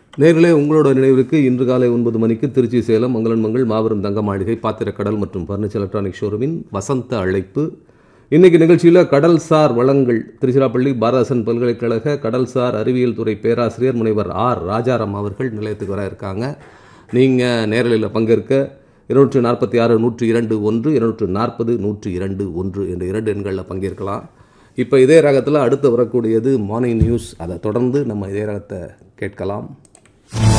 நேர்களே உங்களோட நினைவிற்கு இன்று காலை ஒன்பது மணிக்கு திருச்சி சேலம் மங்களன் மங்கள் மாபெரும் தங்க மாளிகை பாத்திரக்கடல் மற்றும் ஃபர்னிச்சர் எலக்ட்ரானிக் ஷோரூமின் வசந்த அழைப்பு இன்னைக்கு நிகழ்ச்சியில் கடல்சார் வளங்கள் திருச்சிராப்பள்ளி பாரதாசன் பல்கலைக்கழக கடல்சார் அறிவியல் துறை பேராசிரியர் முனைவர் ஆர் ராஜாராம் அவர்கள் நிலையத்துக்கு வர இருக்காங்க நீங்கள் நேரலையில் பங்கேற்க இருநூற்று நாற்பத்தி ஆறு நூற்று இரண்டு ஒன்று இருநூற்று நாற்பது நூற்று இரண்டு ஒன்று என்ற இரண்டு எண்களில் பங்கேற்கலாம் இப்போ இதே ராகத்தில் அடுத்து வரக்கூடியது மார்னிங் நியூஸ் அதை தொடர்ந்து நம்ம இதே ராகத்தை கேட்கலாம்